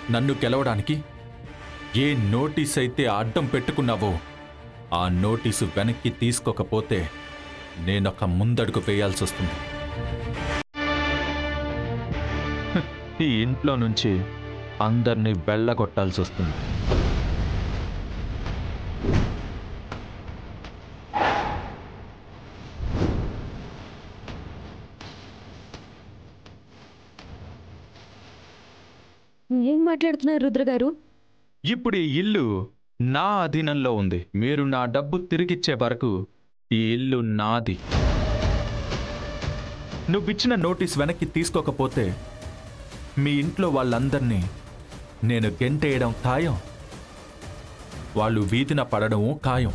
నన్ను గెలవడానికి ఏ నోటీస్ అయితే అడ్డం పెట్టుకున్నావో ఆ నోటీసు వెనక్కి తీసుకోకపోతే నేనొక ముందడుగు వేయాల్సి వస్తుంది హ్, ఈ ఇంట్లో నుంచి అందరినీ వెళ్ళగొట్టాల్సి వస్తుంది ఏం మాట్లాడుతున్నారు రుద్ర గారు ఇప్పుడు ఈ ఇల్లు నా అధీనంలో ఉంది మీరు నా డబ్బు తిరిగిచ్చే వరకు ఈ ఇల్లు నాది నువ్విచ్చిన నోటీస్ వెనక్కి తీసుకోకపోతే మీ ఇంట్లో వాళ్ళందరినీ నేను గెంటేయడం ఖాయం వాళ్ళు వీధిన పడడం ఖాయం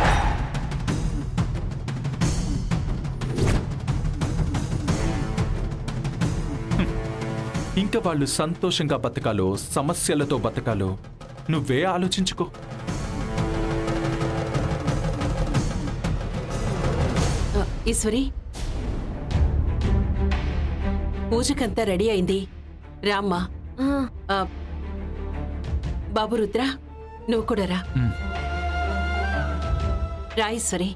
హ్మ్. ఇంకా వాళ్ళు సంతోషంగా బతకాలో సమస్యలతో బతకాలో నువ్వే ఆలోచించుకో ఆ, ఈశ్వరి పూజకంతా రెడీ అయింది రామ్మా ఆ, ఆ, బాబు రుద్ర నువ్వు కూడా రా ఉమ్. రా ఈశ్వరి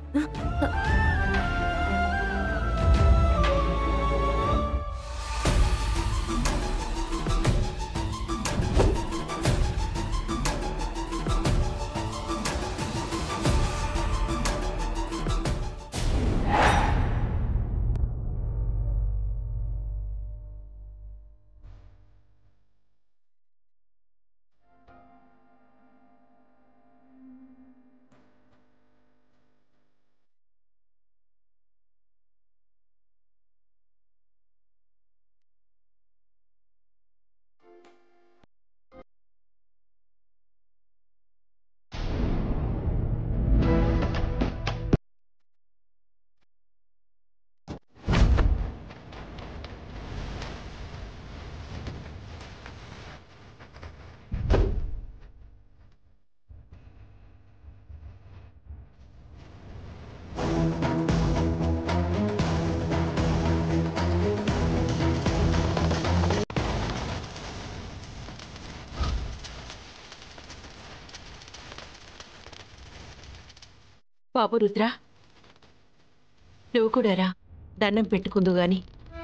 బాబు రుద్ర నువ్వు కూడా రా దండం పెట్టుకుందు గాని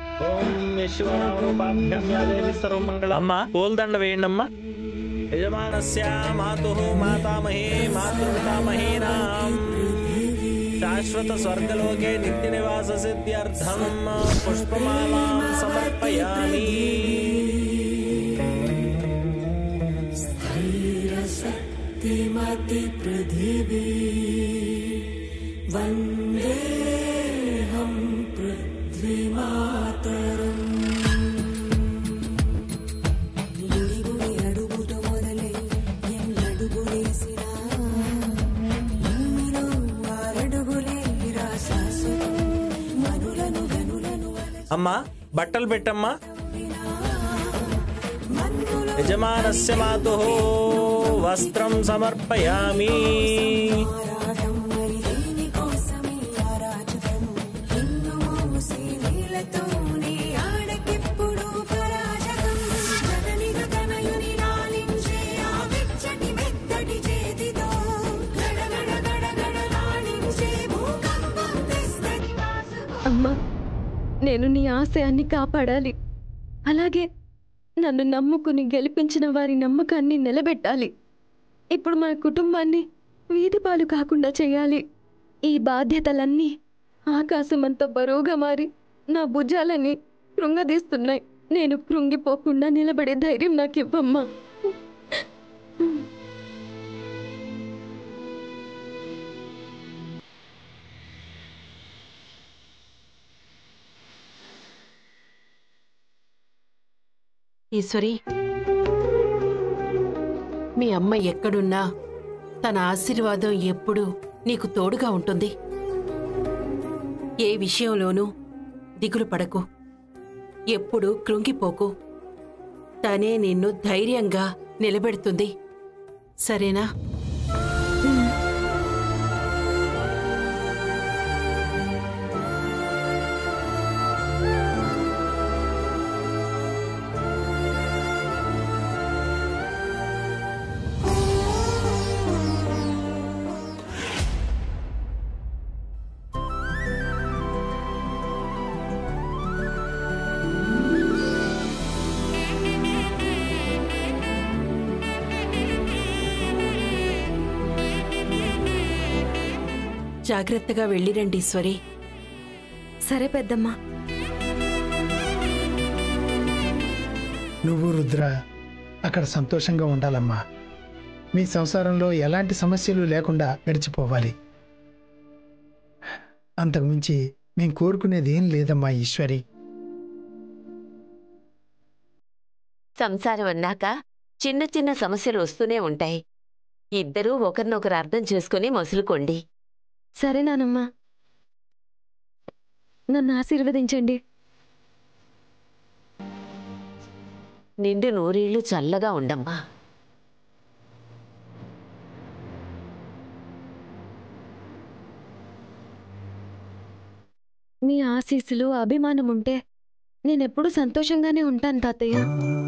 అమ్మా పూలదండ వేయండి అమ్మా యజమానస్య మాతు మాతామహే మాతృపితామహేనాం శాశ్వత స్వర్గలోకే నిత్య నివాస సిద్ధ్యర్థం పుష్పమాలాం సమర్పయామి అమ్మా బట్టలు పెట్టమ్మా యజమానస్య మాతు వస్త్రం సమర్పయామి అమ్మా నేను నీ ఆశయాన్ని కాపాడాలి అలాగే నన్ను నమ్ముకుని గెలిపించిన వారి నమ్మకాన్ని నిలబెట్టాలి ఇప్పుడు మన కుటుంబాన్ని వీధి పాలు కాకుండా చేయాలి ఈ బాధ్యతలన్నీ ఆకాశమంత బరువుగా మారి నా భుజాలని కృంగదీస్తున్నాయి నేను కృంగిపోకుండా నిలబడే ధైర్యం నాకు ఇవ్వమ్మా ఈశ్వరి మీ అమ్మ ఎక్కడున్నా తన ఆశీర్వాదం ఎప్పుడూ నీకు తోడుగా ఉంటుంది ఏ విషయంలోనూ దిగులు పడకు ఎప్పుడు కృంగిపోకు తనే నిన్ను ధైర్యంగా నిలబెడుతుంది సరేనా జాగ్రత్తగా వెళ్ళిరండి ఈశ్వరి సరే పెద్దమ్మా నువ్వు రుద్ర అక్కడ సంతోషంగా ఉండాలమ్మా మీ సంసారంలో ఎలాంటి సమస్యలు లేకుండా గడిచిపోవాలి అంతకుమించి మేం కోరుకునేది ఏం లేదమ్మా ఈశ్వరి సంసారం అన్నాక చిన్న చిన్న సమస్యలు వస్తూనే ఉంటాయి ఇద్దరూ ఒకరినొకరు అర్థం చేసుకుని మసులుకోండి సరే నానమ్మా నన్ను ఆశీర్వదించండి నిండు నూరేళ్లు చల్లగా ఉండమ్మా మీ ఆశీస్సులు అభిమానం ఉంటే నేనెప్పుడు సంతోషంగానే ఉంటాను తాతయ్య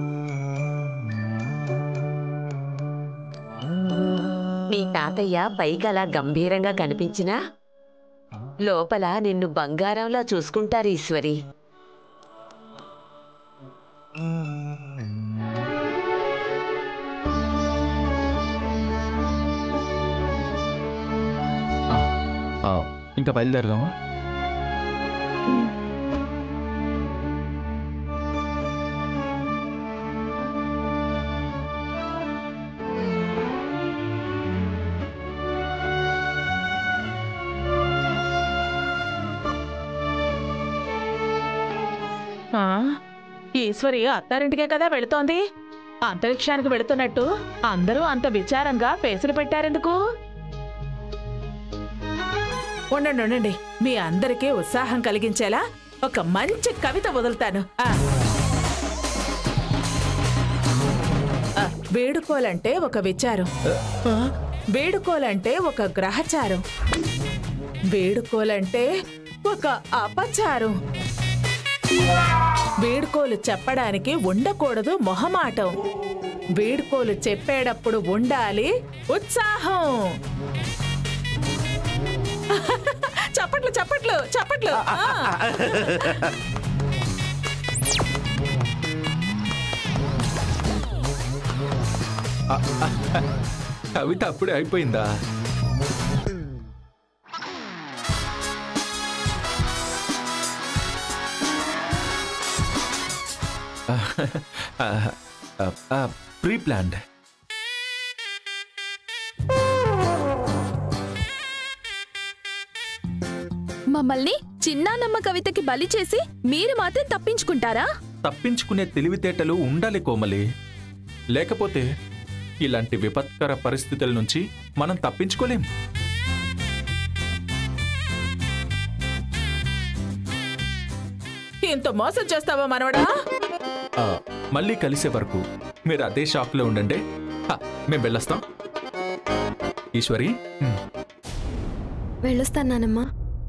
మీ తాతయ్య పైకలా గంభీరంగా కనిపించినా లోపల నిన్ను బంగారంలా చూసుకుంటారు ఈశ్వరి ఆ, ఇంకా బయలుదేరదామా ఆ, ఈశ్వరి అత్తారింటికే కదా వెళుతోంది అంతరిక్షానికి వెళుతున్నట్టు అందరూ అంత విచారంగా ఫేసులు పెట్టారెందుకు ఉండండి ఉండండి మీ అందరికీ ఉత్సాహం కలిగించేలా ఒక మంచి కవిత వదులుతాను ఆ. ఆ, వేడుకోలంటే ఒక విచారం వేడుకోలంటే ఒక గ్రహచారం వేడుకోలంటే ఒక అపచారం వేడుకోలు చెప్పడానికి ఉండకూడదు మొహమాటం వేడుకోలు చెప్పేటప్పుడు ఉండాలి ఉత్సాహం చప్పట్లు చప్పట్లు చప్పట్లు ఆ. కవిత అప్పుడే అయిపోయిందా ప్రీ ప్లాన్డ్ మమ్మల్ని చిన్నానమ్మ కవితకి బలి చేసి మీరు మాత్రం తప్పించుకుంటారా తప్పించుకునే తెలివితేటలు ఉండాలి కోమలి లేకపోతే ఇలాంటి విపత్కర పరిస్థితుల నుంచి మనం తప్పించుకోలేం ఇంత మోసం చేస్తావా మనవడా ఆ, మళ్ళీ కలిసే వరకు మీరు అదే షాక్లో ఉండండి హ, మేం వెళ్ళొస్తాం ఈశ్వరి ఉమ్. వెళ్ళొస్తాను నానమ్మా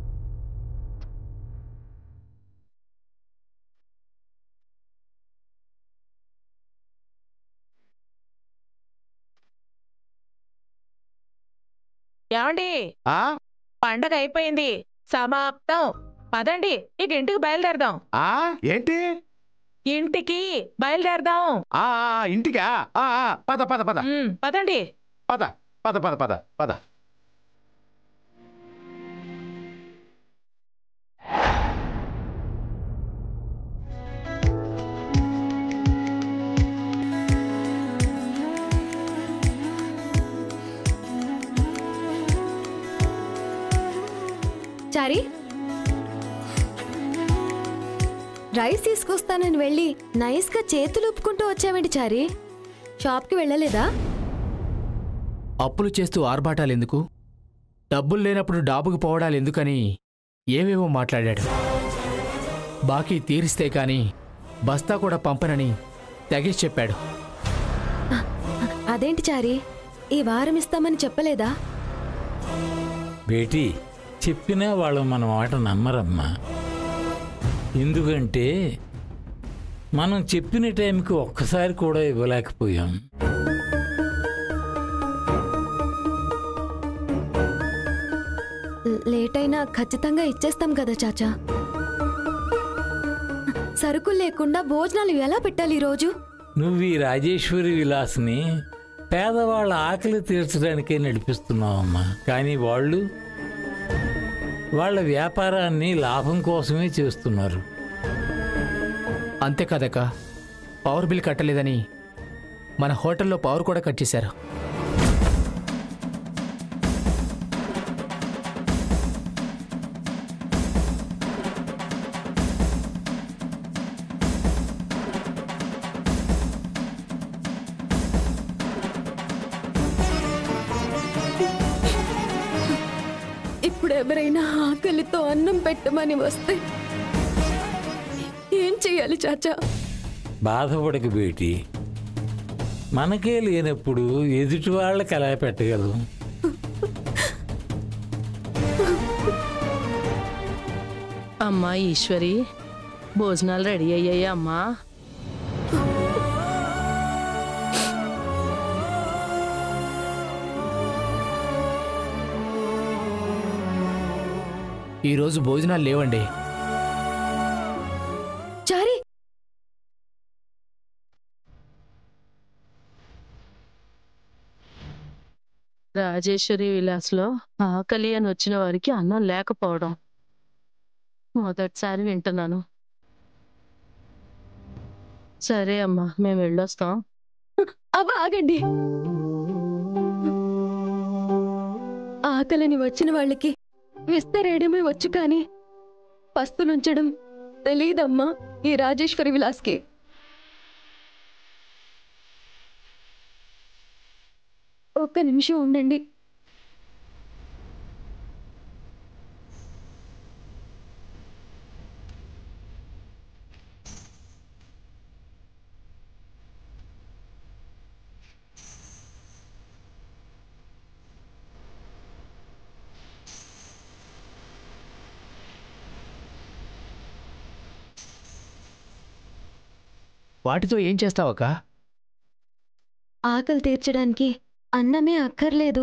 ఏమండి ఆ పండగ అయిపోయింది సమాప్తం పదండి ఇక ఇంటికి బయలుదేరదాం ఆ ఏంటి ఇంటికి బయలుదేరదాం ఆ ఆ, ఇంటికా ఆ ఆ, పద పద పద ఉమ్, పదండి పద పద పద పద పద చారి రైస్ తీసుకొస్తానని వెళ్ళి నైస్గా చేతులు ఒప్పుకుంటూ వచ్చావేంటి చారి షాప్కి వెళ్ళలేదా అప్పులు చేస్తూ ఆర్భాటాలెందుకు డబ్బులు లేనప్పుడు డాబుకు పోవడాలు ఎందుకని ఏవేవో మాట్లాడాడు బాకీ తీరిస్తే కాని బస్తా కూడా పంపనని తెగేసి చెప్పాడు అదేంటి చారి ఈ వారం ఇస్తామని చెప్పలేదా బేటీ చెప్పినా వాళ్ళు మన మాట నమ్మరమ్మా ఎందుకంటే మనం చెప్పిన టైంకి ఒక్కసారి కూడా ఇవ్వలేకపోయాం ల- లేట్ అయినా ఖచ్చితంగా ఇచ్చేస్తాం కదా చాచా సరుకులు లేకుండా భోజనాలు ఎలా పెట్టాలి ఈరోజు నువ్వు ఈ రాజేశ్వరి విలాస్ని పేదవాళ్ళ ఆకలి తీర్చడానికే నడిపిస్తున్నావమ్మా కానీ వాళ్ళు వాళ్ళ వ్యాపారాన్ని లాభం కోసమే చేస్తున్నారు అంతే కదక్క పవర్ బిల్ కట్టలేదని మన హోటల్లో పవర్ కూడా కట్ చేశారు ఇప్పుడు ఎవరైనా ఆకలితో అన్నం పెట్టమని వస్తే ఏం చెయ్యాలి చాచా బాధపడక బేటి మనకే లేనప్పుడు ఎదుటి వాళ్ళకి ఎలా పెట్టగలం అమ్మా ఈశ్వరి భోజనాలు రెడీ అయ్యాయి అమ్మా ఈరోజు భోజనాలు లేవండి చారి రాజేశ్వరి విలాస్లో ఆకలి అని వచ్చిన వారికి అన్నం లేకపోవడం మొదటిసారి వింటున్నాను సరే అమ్మా మేము వెళ్ళొస్తాం అవ్వ ఆగండి ఆకలిని వచ్చిన వాళ్ళకి విస్తరేయడమే వచ్చు కానీ పస్తులుంచడం తెలీదమ్మా ఈ రాజేశ్వరి విలాస్కి ఒక్క నిమిషం ఉండండి వాటితో ఏం చేస్తావక్క ఆకలి తీర్చడానికి అన్నమే అక్కర్లేదు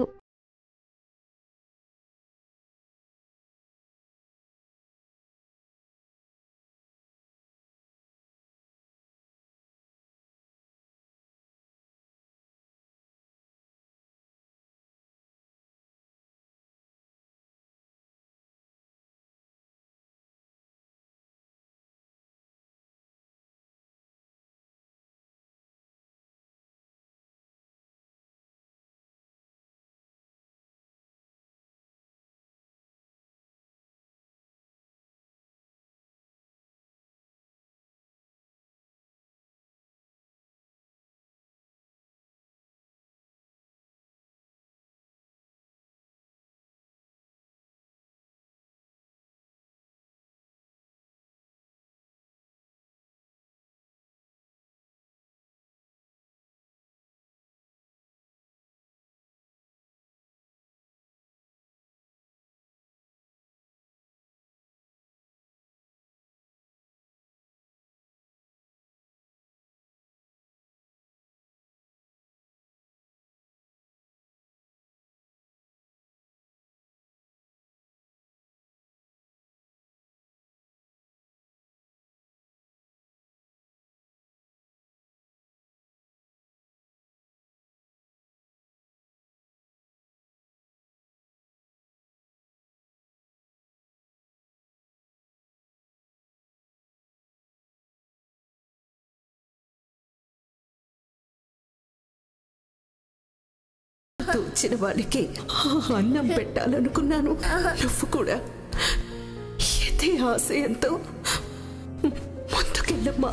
వచ్చిన వాళ్ళకి అన్నం పెట్టాలనుకున్నాను నువ్వు కూడా ఇదే ఆశయంతో ముందుకెళ్ళమ్మా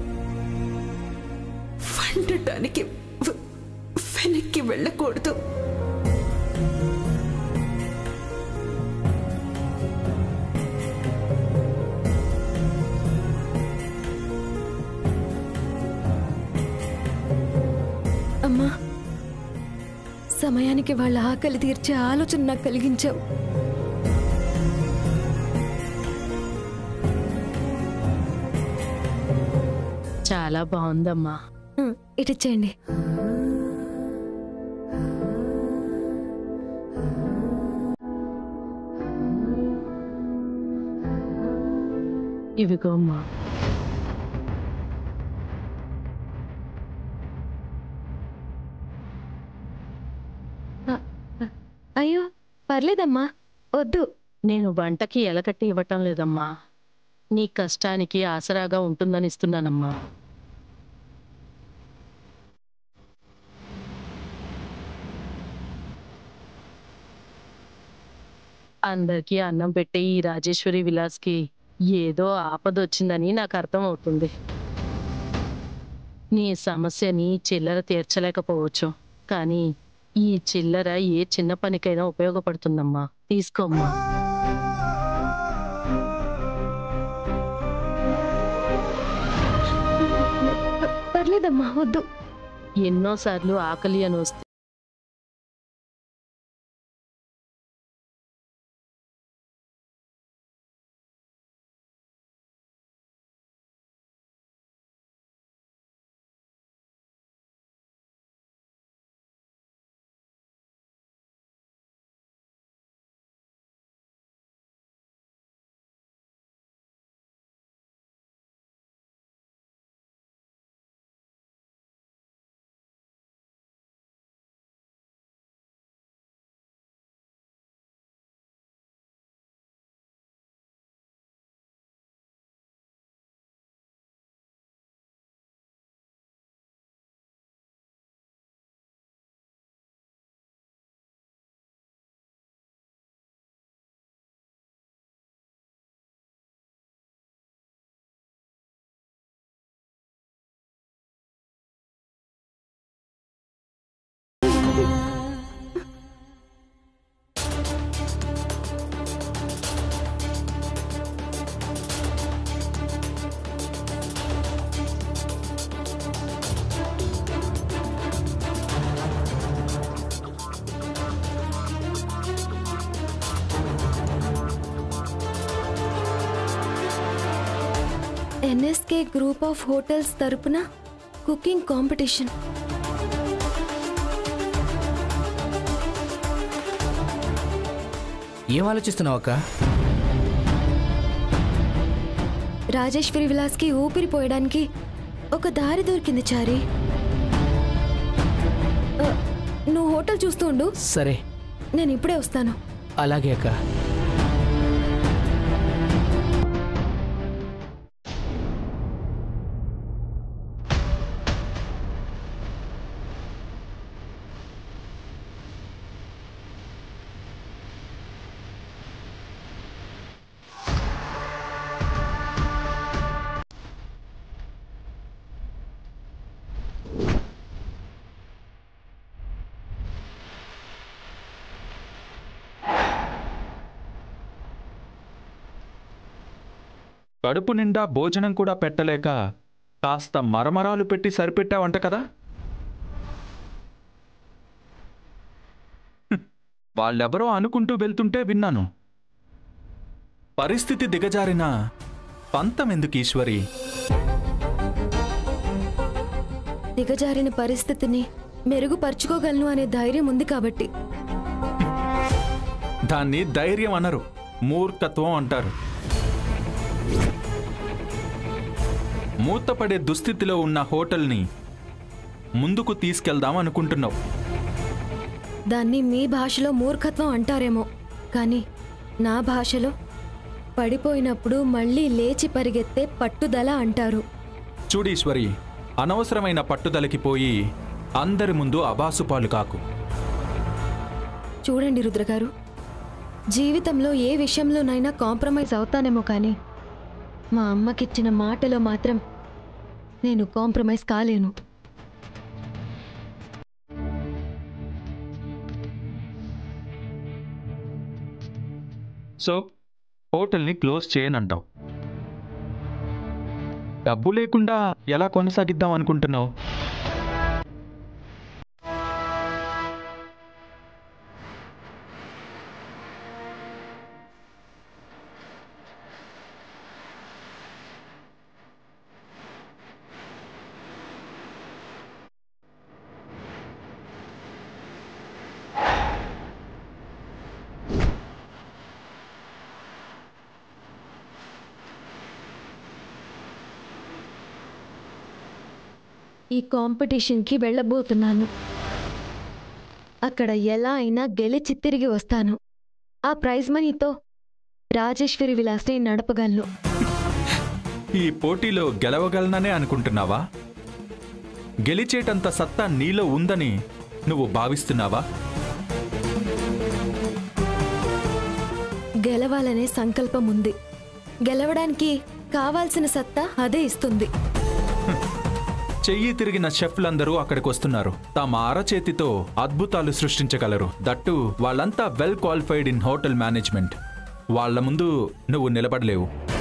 వండటానికి వె- వెనక్కి వెళ్ళకూడదు అమ్మా సమయానికి వాళ్ళ ఆకలి తీర్చే ఆలోచన నాకు కలిగించావు చాలా బాగుందమ్మా ఇటిచ్చేయండి ఇవిగో అమ్మా అయ్యో పర్లేదమ్మా వద్దు నేను వంటకి ఎలకట్టి ఇవ్వటం లేదమ్మా నీ కష్టానికి ఆసరాగా ఉంటుందని ఇస్తున్నానమ్మా అందరికీ అన్నం పెట్టే ఈ రాజేశ్వరి విలాస్కి ఏదో ఆపదొచ్చిందని నాకు అర్థం అవుతుంది నీ సమస్యని చిల్లర తీర్చలేకపోవచ్చు కానీ ఈ చిల్లర ఏ చిన్న పనికైనా ఉపయోగపడుతుందమ్మా తీసుకోమ్మా పర్లేదమ్మా వద్దు ఎన్నోసార్లు ఆకలి అని వస్తే ఎన్ఎస్కే గ్రూప్ ఆఫ్ హోటల్స్ తరపున కుకింగ్ కాంపిటీషన్ ఏం ఆలోచిస్తున్నావు అక్క రాజేశ్వరి విలాస్కి ఊపిరి పోయడానికి ఒక దారి దొరికింది చారి ఆ, నువ్వు హోటల్ చూస్తూ ఉండు సరే నేను ఇప్పుడే వస్తాను అలాగే అక్క కడుపు నిండా భోజనం కూడా పెట్టలేక కాస్త మరమరాలు పెట్టి సరిపెట్టావంట కదా హ్మ్. వాళ్ళెవరో అనుకుంటూ వెళ్తుంటే విన్నాను పరిస్థితి దిగజారిన పంతం ఎందుకు ఈశ్వరి దిగజారిన పరిస్థితిని మెరుగుపరుచుకోగలను అనే ధైర్యం ఉంది కాబట్టి దాన్ని ధైర్యం అనరు మూర్ఖత్వం అంటారు మూతపడే దుస్థితిలో ఉన్న హోటల్ని ముందుకు తీసుకెళ్దాం అనుకుంటున్నావు దాన్ని మీ భాషలో మూర్ఖత్వం అంటారేమో కానీ నా భాషలో పడిపోయినప్పుడు మళ్ళీ లేచి పరిగెత్తే పట్టుదల అంటారు చూడీశ్వరి అనవసరమైన పట్టుదలకి పోయి అందరి ముందు అబాసుపాలు కాకు చూడండి రుద్రగారు జీవితంలో ఏ విషయంలోనైనా కాంప్రమైజ్ అవుతానేమో కానీ మా అమ్మకిచ్చిన మాటలో మాత్రం నేను కాంప్రమైజ్ కాలేను సో హోటల్ని క్లోజ్ చేయనంటావు డబ్బు లేకుండా ఎలా కొనసాగిద్దాం అనుకుంటున్నావు ఈ కాంపిటీషన్కి వెళ్ళబోతున్నాను అక్కడ ఎలా అయినా గెలిచి తిరిగి వస్తాను ఆ ప్రైజ్ మనీతో రాజేశ్వరి విలాస్ని నడపగలను ఈ పోటీలో గెలవగలననే అనుకుంటున్నావా గెలిచేటంత సత్తా నీలో ఉందని నువ్వు భావిస్తున్నావా గెలవాలనే సంకల్పం ఉంది గెలవడానికి కావాల్సిన సత్తా అదే ఇస్తుంది చెయ్యి తిరిగిన షెఫ్లందరూ అక్కడికి వస్తున్నారు తమ అరచేతితో అద్భుతాలు సృష్టించగలరు దట్టు వాళ్ళంతా well qualified in hotel management వాళ్ళ ముందు నువ్వు నిలబడలేవు